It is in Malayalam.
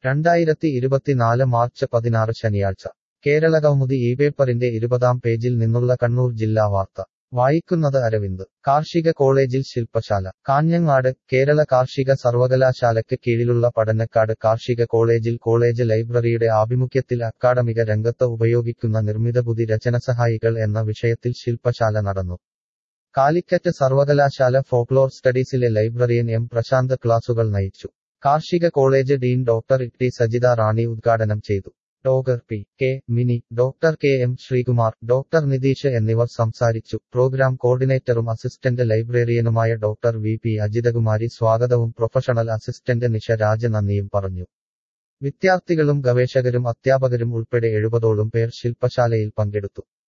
രണ്ടായിരത്തി ഇരുപത്തിനാല് മാർച്ച് പതിനാറ് ശനിയാഴ്ച കേരളകൗമുദി ഈ പേപ്പറിന്റെ ഇരുപതാം പേജിൽ നിന്നുള്ള കണ്ണൂർ ജില്ലാ വാർത്ത വായിക്കുന്നത് അരവിന്ദ് കാർഷിക കോളേജിൽ ശില്പശാല കാഞ്ഞങ്ങാട് കേരള കാർഷിക സർവകലാശാലയ്ക്ക് കീഴിലുള്ള പഠനക്കാട് കാർഷിക കോളേജിൽ കോളേജ് ലൈബ്രറിയുടെ ആഭിമുഖ്യത്തിൽ അക്കാഡമിക രംഗത്ത് ഉപയോഗിക്കുന്ന നിർമ്മിതബുദ്ധി രചനസഹായികൾ എന്ന വിഷയത്തിൽ ശില്പശാല നടന്നു കാലിക്കറ്റ് സർവകലാശാല ഫോക്ലോർ സ്റ്റഡീസിലെ ലൈബ്രറിയൻ എം പ്രശാന്ത് ക്ലാസുകൾ നയിച്ചു കാർഷിക college dean doctor T Sajitha Rani ഉദ്ഘാടനം ചെയ്തു doctor P K Mini doctor K M Sreekumar doctor Nitheesh എന്നിവർ സംസാരിച്ചു പ്രോഗ്രാം കോർഡിനേറ്ററും അസിസ്റ്റന്റ് ലൈബ്രറിയനുമായ ഡോക്ടർ വി പി അജിതകുമാരി സ്വാഗതവും പ്രൊഫഷണൽ അസിസ്റ്റന്റ് നിഷ രാജ നന്ദിയും പറഞ്ഞു വിദ്യാർത്ഥികളും ഗവേഷകരും അധ്യാപകരും ഉൾപ്പെടെ എഴുപതോളം പേർ ശില്പശാലയിൽ പങ്കെടുത്തു